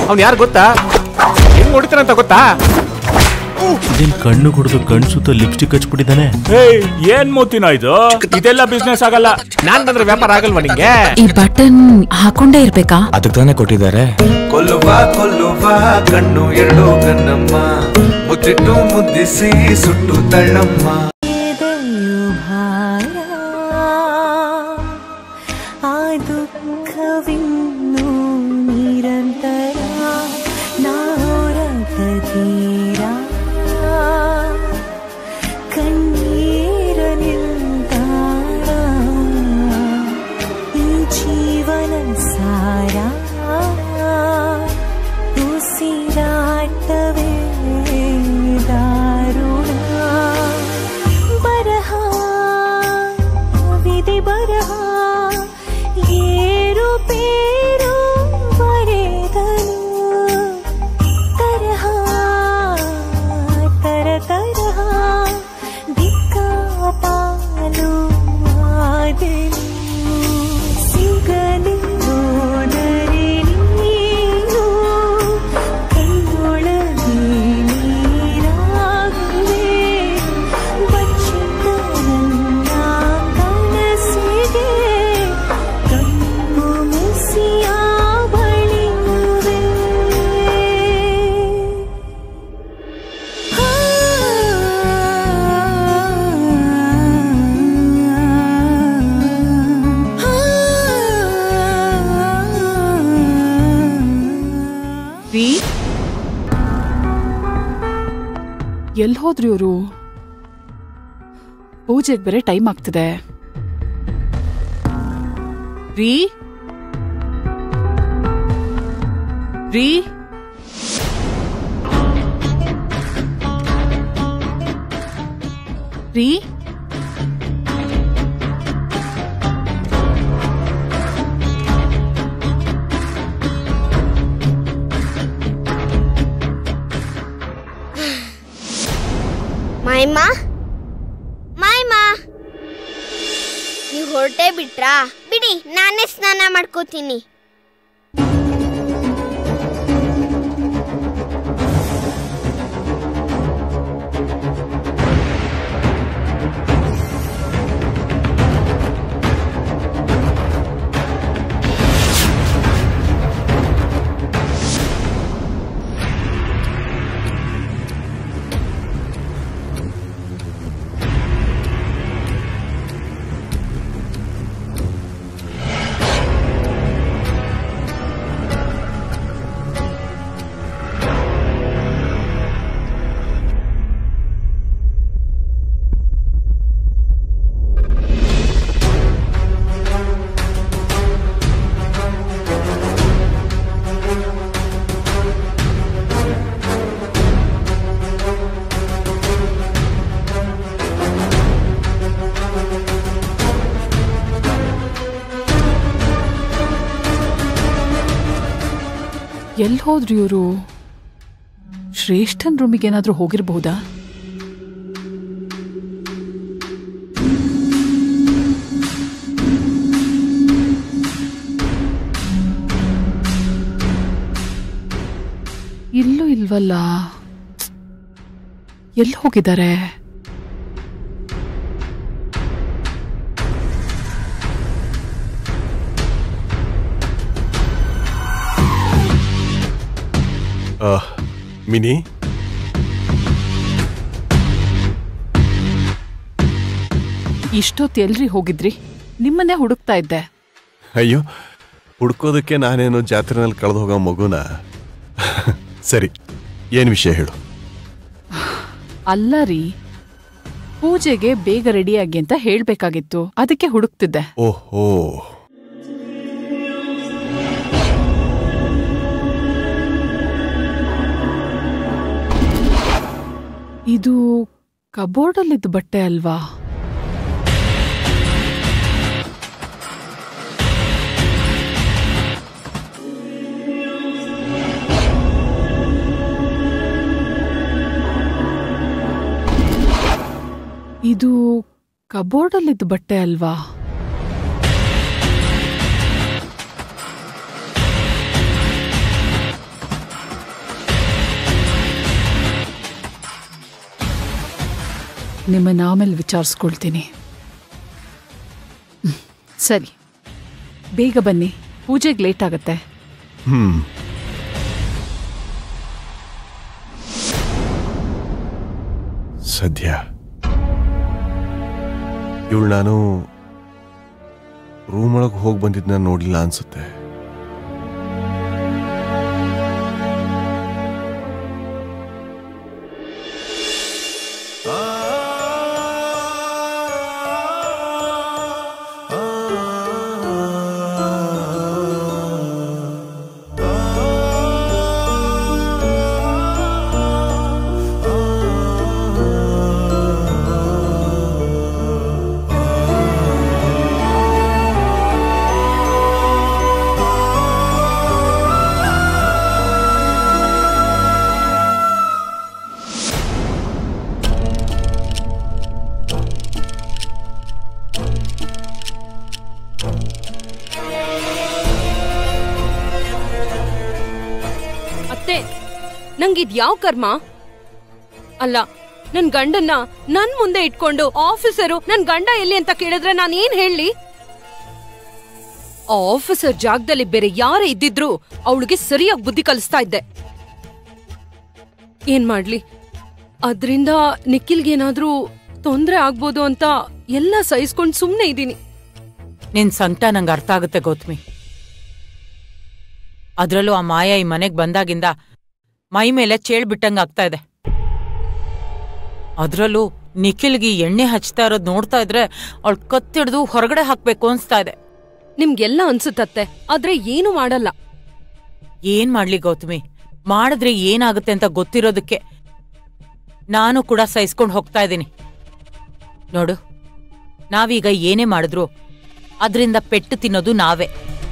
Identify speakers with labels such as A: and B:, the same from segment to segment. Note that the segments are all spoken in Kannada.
A: ಅವ್ನು ಯಾರು ಗೊತ್ತಾ ಹೆಂಗ್ ಹೊಡಿತಾನಂತ ಗೊತ್ತಾ
B: ಇದೇನ್ ಕಣ್ಣು ಕುಡಿದು ಕಣ್ ಸುತ್ತ ಲಿಪ್ಸ್ಟಿಕ್ ಹಚ್ಬಿಟ್ಟಿದ್ದಾನೆ
C: ಏಯ್ ಏನ್ ಮೂತಿನ ಇದು ಇದೆಲ್ಲ ಬಿಸ್ನೆಸ್ ಆಗಲ್ಲ
A: ನಾನ್ ಬಂದ್ರೆ ವ್ಯಾಪಾರ ಆಗಲ್ವಾ ನಿಂಗೆ
D: ಈ ಬಟನ್ ಹಾಕೊಂಡೇ ಇರ್ಬೇಕಾ
E: ಅದಕ್ಕೆ ತಾನೇ ಕೊಟ್ಟಿದ್ದಾರೆ
F: ಕೊಲ್ಲುವ ಕೊಲ್ಲುವ ಕಣ್ಣು ಎರಡು ಕಣ್ಣಮ್ಮ ಮುತ್ತಿಟ್ಟು ಮುದ್ದಿಸಿ ಸುಟ್ಟು ತಳ್ಳಮ್ಮ
G: ಆ ದುಃಖವಿನ್ನೂ ನಿರಂತರ ನಾರಕ ತೀರ ಕಣ್ಣೀರ ನಿಲ್ದಾಣ ಈ ಜೀವನ ಸಾರ ಉಸಿರಾಟವೇ ದಾರುಣ ಬರಹ ವಿಧಿ ಬರಹ ಏರು ಪೇರು ಬರೆದನು ತರಹ ತರ ತರಹ ದಿಕ್ಕಾಪಾಲು ಆದೆನು ಸಿಗಲಿಲ್ಲೋದರೆ ನೀನು ಕಣ್ಣೊಳಗೆ ನೀರಾಗುವೆ ಬಚ್ಚಿಟ್ಟ ನನ್ನ ಕನಸಿಗೆ ಕಣ್ಣು ಮುಸಿಯ ಬಳಿಯುವೆ
H: ರೀ ಎಲ್ಲಿ ಹೋದ್ರಿ ಇವರು ಪೂಜೆಗೆ ಬೇರೆ ಟೈಮ್ ಆಗ್ತಿದೆ ರೀ ರೀ ರೀ
I: ಮಾಯಮ್ಮ ಮಾಯಮ್ಮ ನೀವು ಹೊರಟೇ ಬಿಟ್ರಾ ಬಿಡಿ ನಾನೇ ಸ್ನಾನ ಮಾಡ್ಕೋತೀನಿ
H: ಎಲ್ಲಿ ಹೋದ್ರಿ ಇವರು ಶ್ರೇಷ್ಠನ್ ರೂಮಿಗೆ ಏನಾದ್ರೂ ಹೋಗಿರ್ಬಹುದಾ ಇಲ್ಲೂ ಇಲ್ವಲ್ಲ ಎಲ್ಲಿ ಹೋಗಿದ್ದಾರೆ
J: ಮಿನಿ
H: ಇಷ್ಟೊತ್ತು ಎಲ್ರಿ ಹೋಗಿದ್ರಿ ನಿಮ್ಮನ್ನೇ ಹುಡುಕ್ತಾ ಇದ್ದೆ
J: ಅಯ್ಯೋ ಹುಡ್ಕೋದಕ್ಕೆ ನಾನೇನು ಜಾತ್ರೆನಲ್ಲಿ ಕಳೆದು ಹೋಗೋ ಮಗುನ ಸರಿ ಏನು ವಿಷಯ ಹೇಳು
H: ಅಲ್ಲ ರೀ ಪೂಜೆಗೆ ಬೇಗ ರೆಡಿಯಾಗಿ ಅಂತ ಹೇಳ್ಬೇಕಾಗಿತ್ತು ಅದಕ್ಕೆ ಹುಡುಕ್ತಿದ್ದೆ
J: ಓಹೋ
H: ಇದು ಕಬೋರ್ಡಲ್ಲಿದ್ದ ಬಟ್ಟೆ ಅಲ್ವಾ ಇದು ಕಬೋರ್ಡಲ್ಲಿದ್ದ ಬಟ್ಟೆ ಅಲ್ವಾ ನಿಮ್ಮನ್ನ ಆಮೇಲೆ ವಿಚಾರಿಸ್ಕೊಳ್ತೀನಿ ಹ್ಮ್, ಸರಿ ಬೇಗ ಬನ್ನಿ ಪೂಜೆಗೆ ಲೇಟ್ ಆಗತ್ತೆ
J: ಹ್ಮ್ ಸದ್ಯ ಇವಳು ನಾನು ರೂಮ್ ಒಳಗೆ ಹೋಗಿ ಬಂದಿದ್ನ ನೋಡ್ಲಿಲ್ಲ ಅನ್ಸುತ್ತೆ
E: ಅತ್ತೆ ನಂಗಿದ್ ಯಾವ ಕರ್ಮ ಅಲ್ಲ ನನ್ ಗಂಡನ್ನ ನನ್ ಮುಂದೆ ಇಟ್ಕೊಂಡು ಆಫೀಸರು ನನ್ ಗಂಡ ಎಲ್ಲಿ ಅಂತ ಕೇಳಿದ್ರೆ ನಾನ್ ಏನ್ ಹೇಳಿ ಆ ಆಫೀಸರ್ ಜಾಗದಲ್ಲಿ ಬೇರೆ ಯಾರೇ ಇದ್ದಿದ್ರು ಅವಳಿಗೆ ಸರಿಯಾಗಿ ಬುದ್ಧಿ ಕಲಿಸ್ತಾ ಇದ್ದೆ ಏನ್ ಮಾಡ್ಲಿ ಅದ್ರಿಂದ ನಿಖಿಲ್ಗೇನಾದ್ರೂ ತೊಂದ್ರೆ ಆಗ್ಬೋದು ಅಂತ ಎಲ್ಲ ಸಹಿಸ್ಕೊಂಡ್ ಸುಮ್ನೆ ಇದೀನಿ
K: ನಿನ್ ಸಂಕಟ ನಂಗೆ ಅರ್ಥ ಆಗುತ್ತೆ ಗೌತಮಿ ಅದ್ರಲ್ಲೂ ಆ ಮಾಯ ಈ ಮನೆಗ್ ಬಂದಾಗಿಂದ ಮೈ ಮೇಲೆ ಚೇಳ್ ಬಿಟ್ಟಂಗ್ ಆಗ್ತಾ ಇದೆ ಅದ್ರಲ್ಲೂ ನಿಖಿಲ್ಗೆ ಈ ಎಣ್ಣೆ ಹಚ್ತಾ ಇರೋದ್ ನೋಡ್ತಾ ಇದ್ರೆ ಅವಳು ಕತ್ತಿಡ್ದು ಹೊರಗಡೆ ಹಾಕ್ಬೇಕು ಅನ್ಸ್ತಾ ಇದೆ
E: ನಿಮ್ಗೆಲ್ಲ ಅನ್ಸುತ್ತತ್ತೆ ಆದ್ರೆ ಏನು ಮಾಡಲ್ಲ
K: ಏನ್ ಮಾಡ್ಲಿ ಗೌತಮಿ ಮಾಡಿದ್ರೆ ಏನಾಗುತ್ತೆ ಅಂತ ಗೊತ್ತಿರೋದಕ್ಕೆ ನಾನು ಕೂಡ ಸಹಿಸ್ಕೊಂಡು ಹೋಗ್ತಾ ಇದ್ದೀನಿ ನೋಡು ನಾವೀಗ ಏನೇ ಮಾಡಿದ್ರು ಅದ್ರಿಂದ ಪೆಟ್ಟು ತಿನ್ನೋದು ನಾವೇ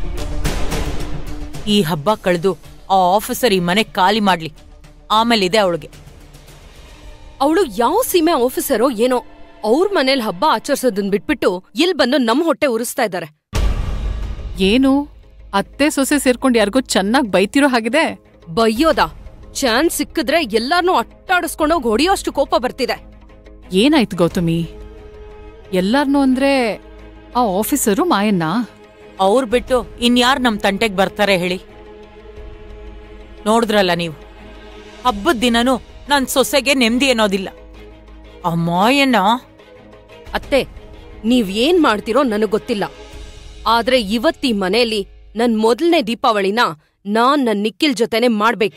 K: ಈ ಹಬ್ಬ ಕಳೆದು ಆ ಆಫೀಸರ್ ಈ ಮನೆ ಖಾಲಿ ಮಾಡ್ಲಿ ಆಮೇಲಿದೆ ಅವಳಿಗೆ
E: ಅವಳು ಯಾವ ಸೀಮೆ ಆಫೀಸರೋ ಏನೋ ಅವ್ರ ಮನೇಲಿ ಹಬ್ಬ ಆಚರಿಸೋದನ್ ಬಿಟ್ಬಿಟ್ಟು ಇಲ್ ಬಂದು ನಮ್ ಹೊಟ್ಟೆ ಉರಿಸ್ತಾ ಇದ್ದಾರೆ
H: ಏನು ಅತ್ತೆ ಸೊಸೆ ಸೇರ್ಕೊಂಡು ಯಾರಿಗೂ ಚೆನ್ನಾಗಿ ಬೈತಿರೋ ಹಾಗಿದೆ
E: ಬೈಯೋದ ಚಾನ್ಸ್ ಸಿಕ್ಕಿದ್ರೆ ಎಲ್ಲಾರ್ನೂ ಅಟ್ಟಾಡಿಸ್ಕೊಂಡೋಗಿ ಹೊಡಿಯೋಷ್ಟು ಕೋಪ ಬರ್ತಿದೆ
H: ಏನಾಯ್ತು ಗೌತಮಿ ಎಲ್ಲಾರ್ನೂ ಅಂದ್ರೆ ಆ ಆಫೀಸರು ಮಾಯನ್ನ
K: ಅವ್ರ್ ಬಿಟ್ಟು ಇನ್ಯಾರ್ ನಮ್ ತಂಟೆಗ್ ಬರ್ತಾರೆ ಹೇಳಿ ನೋಡಿದ್ರಲ್ಲ ನೀವು ಹಬ್ಬದ ದಿನನೂ ನನ್ ಸೊಸೆಗೆ ನೆಮ್ಮದಿ ಅನ್ನೋದಿಲ್ಲ ಆ ಮಾಯಣ್ಣ
E: ಅತ್ತೆ ನೀವ್ ಏನ್ ಮಾಡ್ತಿರೋ ನನಗ್ ಗೊತ್ತಿಲ್ಲ ಆದ್ರೆ ಇವತ್ತಿ ಮನೆಯಲ್ಲಿ ನನ್ ಮೊದಲನೇ ದೀಪಾವಳಿನ ನಾನ್ ನನ್ ನಿಖಿಲ್ ಜೊತೆನೆ ಮಾಡ್ಬೇಕು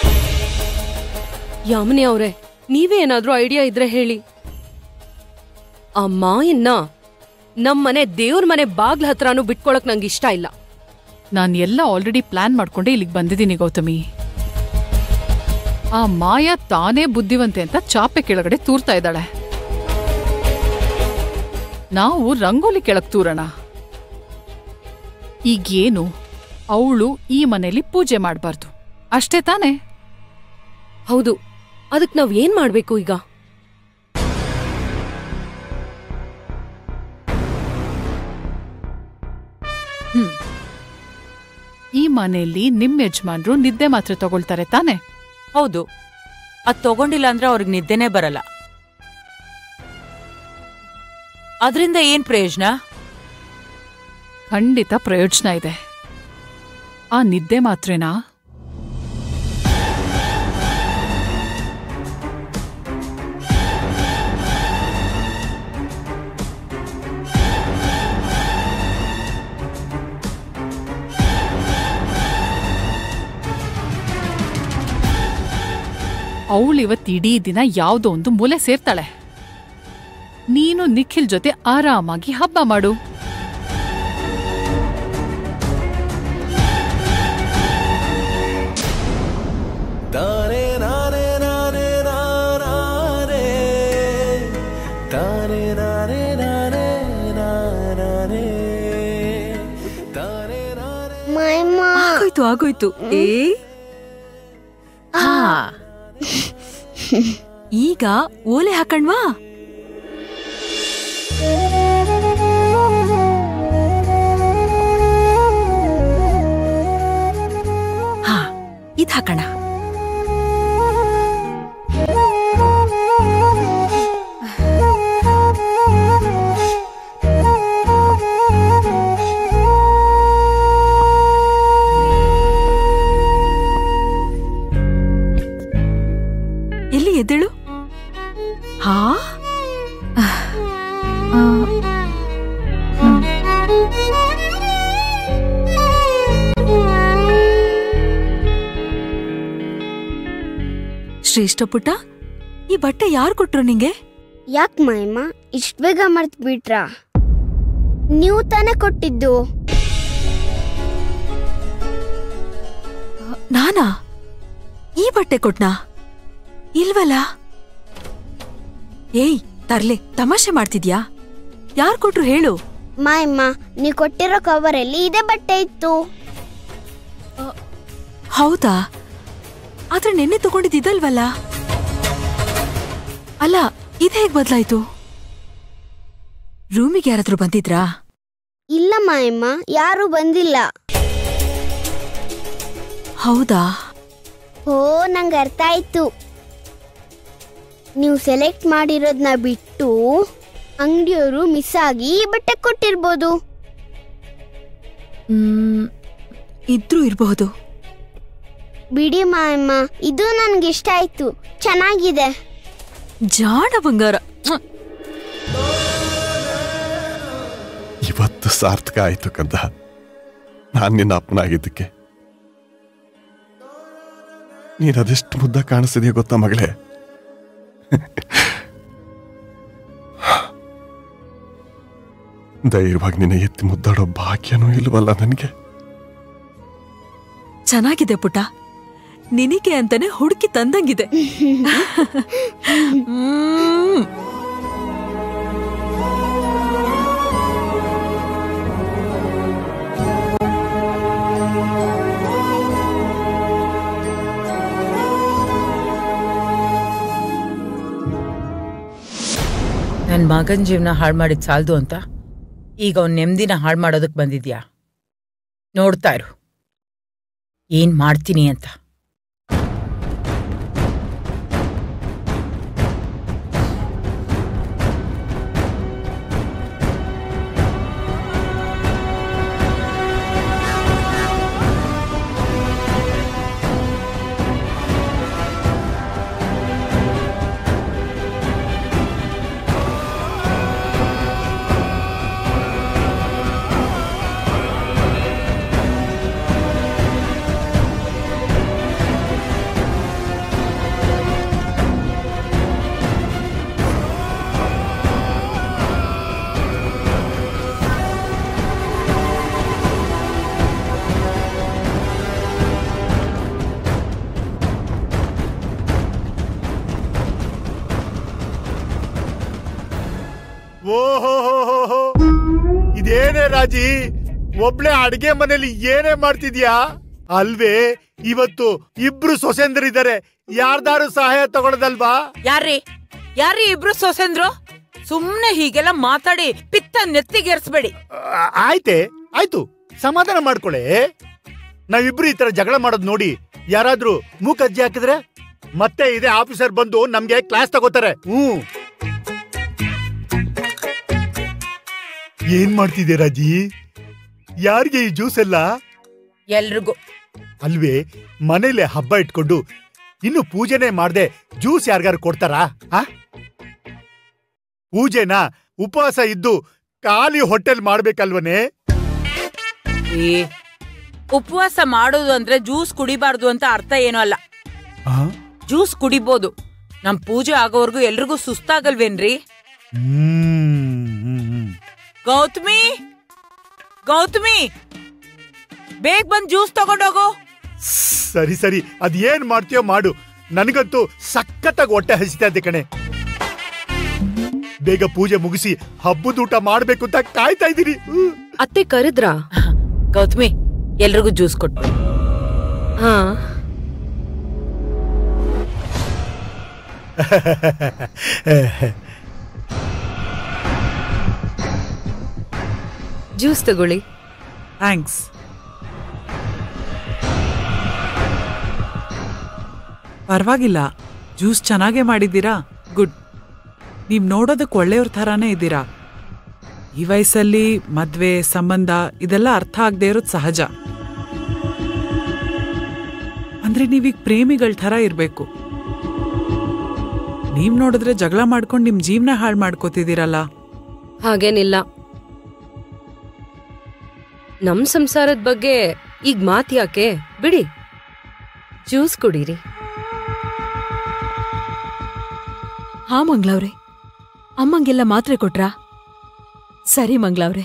E: ಯಾಮನಿ ಅವ್ರೆ ನೀವೇ ಏನಾದ್ರೂ ಐಡಿಯಾ ಇದ್ರೆ ಹೇಳಿ ಆ ಮಾಯನ್ನ ನಮ್ಮನೆ ದೇವ್ರ ಮನೆ ಬಾಗ್ಲ ಹತ್ರನೂ ಬಿಟ್ಕೊಳಕ್ ನಂಗೆ ಇಷ್ಟ ಇಲ್ಲ
H: ನಾನ್ ಎಲ್ಲ ಆಲ್ರೆಡಿ ಪ್ಲಾನ್ ಮಾಡ್ಕೊಂಡೆ ಇಲ್ಲಿಗೆ ಬಂದಿದ್ದೀನಿ ಗೌತಮಿ ಆ ಮಾಯ ತಾನೇ ಬುದ್ಧಿವಂತೆ ಅಂತ ಚಾಪೆ ಕೆಳಗಡೆ ತೂರ್ತಾ ಇದ್ದಾಳೆ ನಾವು ರಂಗೋಲಿ ಕೆಳಗ್ ತೂರೋಣ ಈಗೇನು ಅವಳು ಈ ಮನೇಲಿ ಪೂಜೆ ಮಾಡಬಾರ್ದು ಅಷ್ಟೇ ತಾನೇ
E: ಹೌದು ಅದಕ್ ನಾವ್ ಏನ್ ಮಾಡ್ಬೇಕು ಈಗ
H: ಹ್ಮ್ ಈ ಮನೆಯಲ್ಲಿ ನಿಮ್ ಯಜಮಾನ್ರು ನಿದ್ದೆ ಮಾತ್ರೆ ತಗೊಳ್ತಾರೆ ತಾನೆ
K: ಹೌದು ಅದ್ ತಗೊಂಡಿಲ್ಲ ಅಂದ್ರೆ ಅವ್ರಿಗೆ ನಿದ್ದೆನೇ ಬರಲ್ಲ ಅದ್ರಿಂದ ಏನ್ ಪ್ರಯೋಜನ
H: ಖಂಡಿತ ಪ್ರಯೋಜನ ಇದೆ ಆ ನಿದ್ದೆ ಮಾತ್ರೆನಾ ಅವಳು ಇವತ್ತು ಇಡೀ ದಿನ ಯಾವುದೋ ಒಂದು ಮೂಲೆ ಸೇರ್ತಾಳೆ ನೀನು ನಿಖಿಲ್ ಜೊತೆ ಆರಾಮಾಗಿ ಹಬ್ಬ ಮಾಡು
F: ತಾನೇ ನಾನೇ ನಾನೇ ನಾನೇ ತಾನೇ ನಾನೇ ನಾನೇ ನಾನೇ ತಾನೇ ನಾನೇ
E: ಆಗೋಯ್ತು ಆಗೋಯ್ತು ಏ
L: ಹಾ ಈಗ ಓಲೆ ಹಾಕಣ್ವಾ ಹಾ ಇದ್ ಹಾಕಣ ಎದ್ದೇಳು ಹಾ ಆ, ಹ್ಮ್. ಶ್ರೇಷ್ಠ ಪುಟ್ಟ ಈ ಬಟ್ಟೆ ಯಾರು ಕೊಟ್ರು ನಿಂಗೆ
I: ಯಾಕ್ ಮಾಯಮ್ಮ ಇಷ್ಟ ಬೇಗ ಮರ್ತ್ ಬಿಟ್ರಾ ನೀವು ತಾನೇ ಕೊಟ್ಟಿದ್ದು
L: ನಾನಾ ಈ ಬಟ್ಟೆ ಕೊಟ್ನಾ ಇಲ್ವಲ್ಲ ಏಯ್ ತರ್ಲೆ ತಮಾಷೆ ಮಾಡ್ತಿದ್ಯಾ ಯಾರ್ ಕೊಟ್ರು ಹೇಳು
I: ಮಾಯಮ್ಮ ನೀವು ಕೊಟ್ಟಿರೋ ಕವರಲ್ಲಿ ಇದೇ ಬಟ್ಟೆ ಇತ್ತು
L: ಹೌದಾ ಆದ್ರೆ ನೆನ್ನೆ ತಗೊಂಡಿದ್ದಲ್ವಲ್ಲ ಅಲ್ಲ ಇದು ಹೇಗ್ ಬದ್ಲಾಯ್ತು ರೂಮಿಗೆ ಯಾರಾದ್ರೂ ಬಂದಿದ್ರಾ
I: ಇಲ್ಲ ಮಾಯಮ್ಮ ಯಾರು ಬಂದಿಲ್ಲ
L: ಹೌದಾ
I: ಓ ನಂಗೆ ಅರ್ಥ ಆಯ್ತು ನೀವು ಸೆಲೆಕ್ಟ್ ಮಾಡಿರೋದನ್ನ ಬಿಟ್ಟು ಅಂಗಡಿಯವರು ಮಿಸ್ ಆಗಿ ಈ ಬಟ್ಟೆ ಕೊಟ್ಟಿರ್ಬೋದು
L: ಹ್ಮ್ ಇದ್ರೂ ಇರಬಹುದು
I: ಬಿಡಿ ಮಾಯಮ್ಮ ಇದು ನನ್ಗೆ ಇಷ್ಟ ಆಯ್ತು ಚೆನ್ನಾಗಿದೆ
L: ಜಾಣ ಬಂಗಾರ
J: ಇವತ್ತು ಸಾರ್ಥಕ ಆಯ್ತು ಕಂದ ನಾನ್ ನಿನ್ನ ಅಪ್ಪನಾಗಿದ್ದಕ್ಕೆ ನೀನ್ ಅದೆಷ್ಟು ಮುದ್ದ ಕಾಣಿಸ್ತಿದೆಯಾ ಗೊತ್ತಾ ಮಗಳೇ ಧೈರ್ಯವಾಗಿ ನಿನ್ನ ಎತ್ತಿ ಮುದ್ದಾಡೋ ಭಾಗ್ಯನೂ ಇಲ್ವಲ್ಲ ನನಗೆ
L: ಚೆನ್ನಾಗಿದೆ ಪುಟ ನಿನಗೆ ಅಂತಾನೆ ಹುಡುಕಿ ತಂದಂಗಿದೆ ಹ್ಮ್.
K: ನನ್ನ ಮಗನ ಜೀವನ ಹಾಳು ಮಾಡಿದ್ ಸಾಲ್ದು ಅಂತ ಈಗ ಅವ್ನ ನೆಮ್ಮದಿನ ಹಾಳು ಮಾಡೋದಕ್ಕೆ ಬಂದಿದ್ಯಾ ನೋಡ್ತಾ ಇರು ಏನ್ ಮಾಡ್ತೀನಿ ಅಂತ
C: ಓಹೋ ಇದೇನೇ ರಾಜಿ ಒಬ್ಳೆ ಅಡ್ಗೆ ಮನೇಲಿ ಏನೇ ಮಾಡ್ತಿದ್ಯಾ ಅಲ್ವೇ ಇವತ್ತು ಇಬ್ರು ಸೊಸೆಂದ್ರಿದ್ದಾರೆ ಯಾರ್ದಾರು ಸಹಾಯ ತಗೊಳದಲ್ವಾ
K: ಯಾರ್ರೀ ಯಾರ್ರೀ ಇಬ್ರು ಸೊಸೆಂದ್ರು ಸುಮ್ನೆ ಹೀಗೆಲ್ಲ ಮಾತಾಡಿ ಪಿತ್ತ ನೆತ್ತಿಗೇರ್ಸ್ಬೇಡಿ
C: ಆ- ಆಯ್ತೆ ಆಯ್ತು ಸಮಾಧಾನ ಮಾಡ್ಕೊಳೆ ನಾವಿಬ್ರು ಈ ತರ ಜಗಳ ಮಾಡೋದ್ ನೋಡಿ ಯಾರಾದ್ರೂ ಮೂಕಜ್ಜಿ ಹಾಕಿದ್ರೆ ಮತ್ತೆ ಇದೇ ಆಫೀಸರ್ ಬಂದು ನಮ್ಗೆ ಕ್ಲಾಸ್ ತಗೋತಾರೆ ಹ್ಮ್ ಏನ್ ಮಾಡ್ತಿದ್ದೆ ರಾಜಿ ಯಾರಿಗೆ ಈ ಜ್ಯೂಸ್ ಎಲ್ಲ
K: ಎಲ್ರಿಗೂ
C: ಅಲ್ವೇ ಮನೇಲೆ ಹಬ್ಬ ಇಟ್ಕೊಂಡು ಇನ್ನು ಪೂಜೆನೆ ಮಾಡ್ದೆ ಜ್ಯೂಸ್ ಯಾರಿಗಾರು ಕೊಡ್ತಾರಾ ಆ? ಪೂಜೆನ ಉಪವಾಸ ಇದ್ದು ಖಾಲಿ ಹೋಟೆಲ್ ಮಾಡ್ಬೇಕಲ್ವನೇ
K: ಏ ಉಪವಾಸ ಮಾಡೋದು ಅಂದ್ರೆ ಜ್ಯೂಸ್ ಕುಡಿಬಾರ್ದು ಅಂತ ಅರ್ಥ ಏನೂ ಅಲ್ಲ ಜ್ಯೂಸ್ ಕುಡಿಬೋದು ನಮ್ ಪೂಜೆ ಆಗೋವರ್ಗು ಎಲ್ರಿಗೂ ಸುಸ್ತಾಗಲ್ವೇನ್ರಿ ಗೌತಮಿ ಗೌತಮಿ ಬೇಗ ಬಂದ್ ಜ್ಯೂಸ್ ತಗೊಂಡೋಗು
C: ಸರಿ ಸರಿ ಅದ್ ಏನ್ ಮಾಡ್ತೀಯೋ ಮಾಡು ನನಗಂತೂ ಸಖತ್ತಾಗಿ ಹೊಟ್ಟೆ ಹಸಿತಾ ಇದೆ ಕಣೆ ಬೇಗ ಪೂಜೆ ಮುಗಿಸಿ ಹಬ್ಬದ ಊಟ ಮಾಡ್ಬೇಕು ಅಂತ ಕಾಯ್ತಾ ಇದ್ದೀನಿ
E: ಅತ್ತೆ ಕರೆದ್ರಾ
K: ಗೌತಮಿ ಎಲ್ರಿಗೂ ಜ್ಯೂಸ್ ಕೊಟ್ಟು
E: ಹಾ ಜ್ಯೂಸ್ ತಗೊಳ್ಳಿ
M: ಥ್ಯಾಂಕ್ಸ್ ಪರವಾಗಿಲ್ಲ ಜ್ಯೂಸ್ ಚೆನ್ನಾಗೇ ಮಾಡಿದ್ದೀರಾ ಗುಡ್ ನೀವು ನೋಡೋದಕ್ಕೆ ಒಳ್ಳೆಯವ್ರ ಥರಾನೇ ಇದ್ದೀರಾ ಈ ವಯಸ್ಸಲ್ಲಿ ಮದ್ವೆ ಸಂಬಂಧ ಇದೆಲ್ಲ ಅರ್ಥ ಆಗದೆ ಇರೋದು ಸಹಜ ಅಂದ್ರೆ ನೀವೀಗ ಪ್ರೇಮಿಗಳ ಥರ ಇರಬೇಕು ನೀವ್ ನೋಡಿದ್ರೆ ಜಗಳ ಮಾಡ್ಕೊಂಡು ನಿಮ್ ಜೀವನ ಹಾಳು ಮಾಡ್ಕೋತಿದ್ದೀರಲ್ಲ
E: ಹಾಗೇನಿಲ್ಲ ನಮ್ ಸಂಸಾರದ ಬಗ್ಗೆ ಈಗ ಮಾತ್ ಯಾಕೆ ಬಿಡಿ ಜ್ಯೂಸ್ ಕುಡೀರಿ
L: ಹಾ ಮಂಗ್ಲವ್ರೆ ಅಮ್ಮಂಗೆಲ್ಲ ಮಾತ್ರೆ ಕೊಟ್ರಾ ಸರಿ ಮಂಗ್ಲವ್ರೆ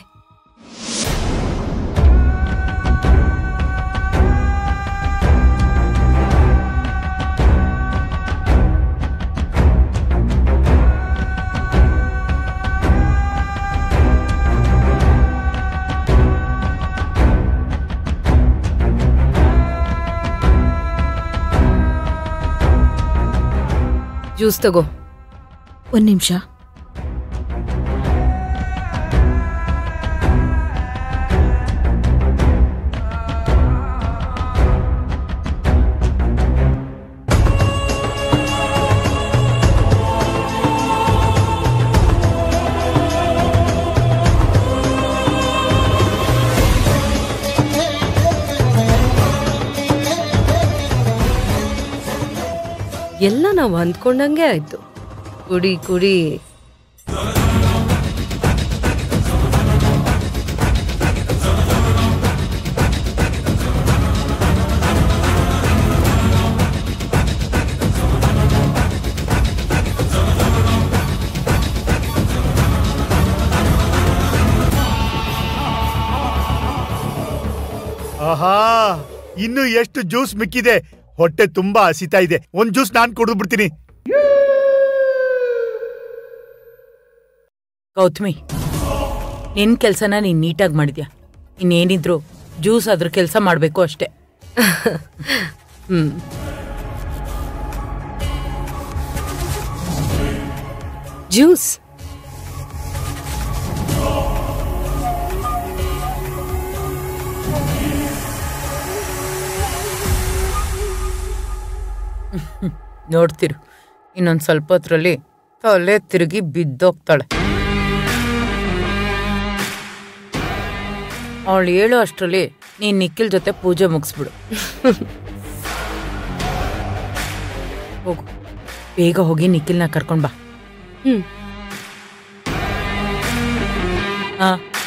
E: ಜ್ಯೂಸ್ ತಗೋ
L: ಒಂದ್ ನಿಮಿಷ
E: ಎಲ್ಲ ನಾವು ಅಂದ್ಕೊಂಡಂಗೆ ಆಯ್ತು ಕುಡಿ ಕುಡಿ
C: ಆಹಾ ಇನ್ನು ಎಷ್ಟು ಜ್ಯೂಸ್ ಮಿಕ್ಕಿದೆ ಹೊಟ್ಟೆ ತುಂಬಾ ಹಸಿತಾ ಇದೆ ಒಂದ್ ಜ್ಯೂಸ್ ನಾನ್ ಕುಡಿದು ಬಿಡ್ತೀನಿ
K: ಗೌತಮಿ ನಿನ್ ಕೆಲ್ಸನ ನೀನ್ ನೀಟಾಗಿ ಮಾಡಿದ್ಯಾ ಇನ್ನೇನಿದ್ರು ಜ್ಯೂಸ್ ಅದ್ರ ಕೆಲಸ ಮಾಡ್ಬೇಕು ಅಷ್ಟೇ
E: ಹ್ಮ್ ಜ್ಯೂಸ್
K: ನೋಡ್ತಿರು ಇನ್ನೊಂದ್ ಸ್ವಲ್ಪ ಹೊತ್ರಲ್ಲಿ ತಲೆ ತಿರುಗಿ ಬಿದ್ದೋಗ್ತಾಳೆ ಅವಳು ಹೇಳೋ ಅಷ್ಟರಲ್ಲಿ ನೀನ್ ನಿಖಿಲ್ ಜೊತೆ ಪೂಜೆ ಮುಗಿಸ್ಬಿಡು ಹೋಗು ಬೇಗ ಹೋಗಿ ನಿಖಿಲ್ನ ಕರ್ಕೊಂಡ್ ಬಾ
E: ಹ್ಮ್
K: ಹಾ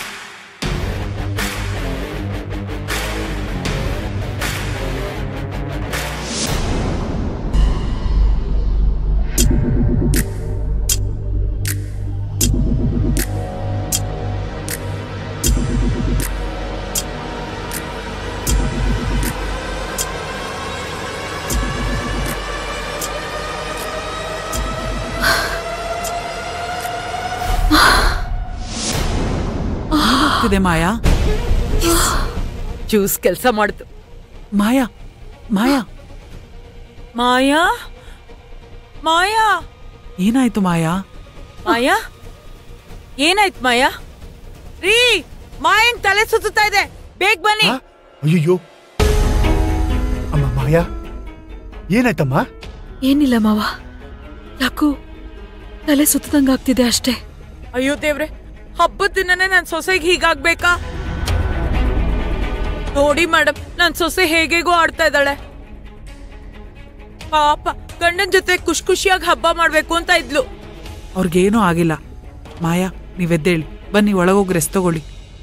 M: ಏನಾಗ್ತಿದೆ ಮಾಯಾ
K: ಜ್ಯೂಸ್ ಕೆಲಸ ಮಾಡ್ತು
M: ಮಾಯಾ ಮಾಯಾ
K: ಮಾಯಾ ಮಾಯಾ
M: ಏನಾಯ್ತು ಮಾಯಾ
K: ಮಾಯಾ ಏನಾಯ್ತು ಮಾಯಾ ರೀ ಮಾಯಂಗ್ ತಲೆ ಸುತ್ತಾ ಇದೆ ಬೇಗ ಬನ್ನಿ
C: ಅಯ್ಯೋ ಅಮ್ಮ ಮಾಯಾ ಏನಾಯ್ತಮ್ಮ
L: ಏನಿಲ್ಲ ಮಾವ ಯಾಕೋ ತಲೆ ಸುತ್ತದಂಗಾಗ್ತಿದೆ ಅಷ್ಟೇ
K: ಅಯ್ಯೋ ದೇವ್ರೆ ಹಬ್ಬದ ದಿನನೇ ನನ್ ಸೊಸೆಗೆ ಹೀಗಾಗ್ಬೇಕಾ ನೋಡಿ ಮೇಡಮ್ ನನ್ ಸೊಸೆ ಹೇಗೇಗೋ ಆಡ್ತಾ ಇದ್ದಾಳೆ ಪಾಪ ಗಂಡನ್ ಜೊತೆ ಖುಷ್ ಖುಷಿಯಾಗಿ ಹಬ್ಬ ಮಾಡ್ಬೇಕು ಅಂತ ಇದ್ಲು
M: ಅವ್ರಿಗೇನೂ ಆಗಿಲ್ಲ ಮಾಯಾ ನೀವೆದ್ದೇಳಿ ಬನ್ನಿ ಒಳಗೋಗಿ ರೆಸ್ಟ್ ತಗೊಳ್ಳಿ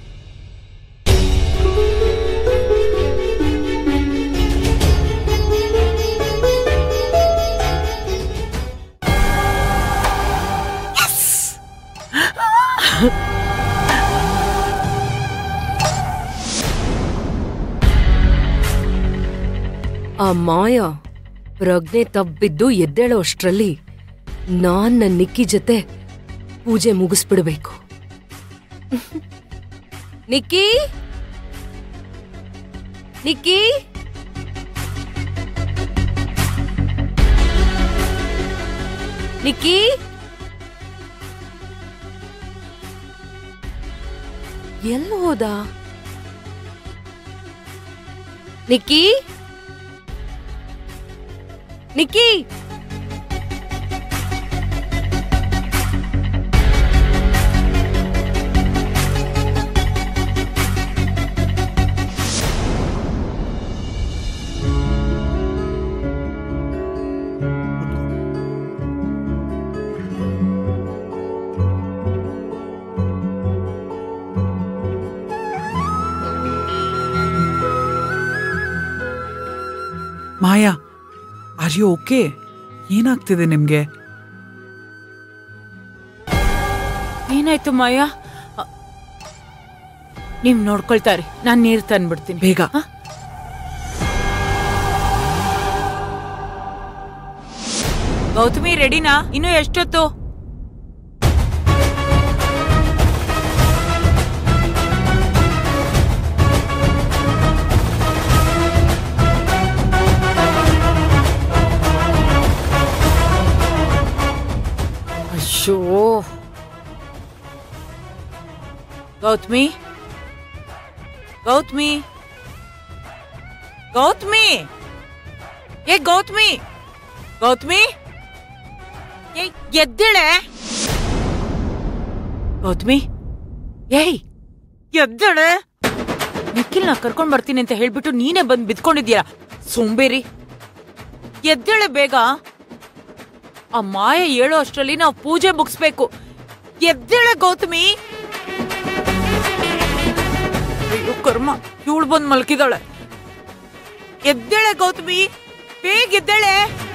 E: ಆ ಮಾಯ ಪ್ರಜ್ಞೆ ತಬ್ಬಿದ್ದು ಎದ್ದೇಳೋ ಅಷ್ಟ್ರಲ್ಲಿ ನಾನ್ ನನ್ನ ನಿಕ್ಕಿ ಜೊತೆ ಪೂಜೆ ಮುಗಿಸ್ಬಿಡ್ಬೇಕು ನಿಕ್ಕಿ ನಿಕ್ಕಿ ನಿಕ್ಕಿ ಎಲ್ಲಿ ಹೋದ Nikki Nikki
M: Maya are you okay ಏನಾಗ್ತಿದೆ ನಿಮ್ಗೆ
K: ಏನಾಯ್ತು ಮಾಯಾ ಅ, ನೀವ್ ನೋಡ್ಕೊಳ್ತಾರಿ ನಾನ್ ನೀರ್ ತಂದ್ಬಿಡ್ತೀನಿ
M: ಬೇಗ
K: ಗೌತಮಿ ರೆಡಿನಾ ಇನ್ನು ಎಷ್ಟೊತ್ತು ಅಯ್ಯೋ ಗೌತಮಿ ಗೌತಮಿ ಗೌತಮಿ ಏ ಗೌತಮಿ ಗೌತಮಿ ಏ ಎದ್ದೇಳೆ ಗೌತಮಿ ಏಯ್ ಎದ್ದೇಳೆ ನಿಖಿಲ್ನ ಕರ್ಕೊಂಡ್ ಬರ್ತೀನಿ ಅಂತ ಹೇಳ್ಬಿಟ್ಟು ನೀನೇ ಬಂದ್ ಬಿದ್ಕೊಂಡಿದ್ಯಾ ಸೋಂಬೇರಿ ಎದ್ದೇಳೆ ಬೇಗ ಆ ಮಾಯ ಹೇಳೋ ಅಷ್ಟ್ರಲ್ಲಿ ನಾವು ಪೂಜೆ ಮುಗಿಸ್ಬೇಕು ಎದ್ದೇಳೆ ಗೌತಮಿ ಅಯ್ಯೋ ಕರ್ಮ ಇವಳು ಬಂದ್ ಮಲ್ಕಿದಾಳೆ ಎದ್ದೇಳೆ ಗೌತಮಿ ಬೇಗ ಎದ್ದೇಳೆ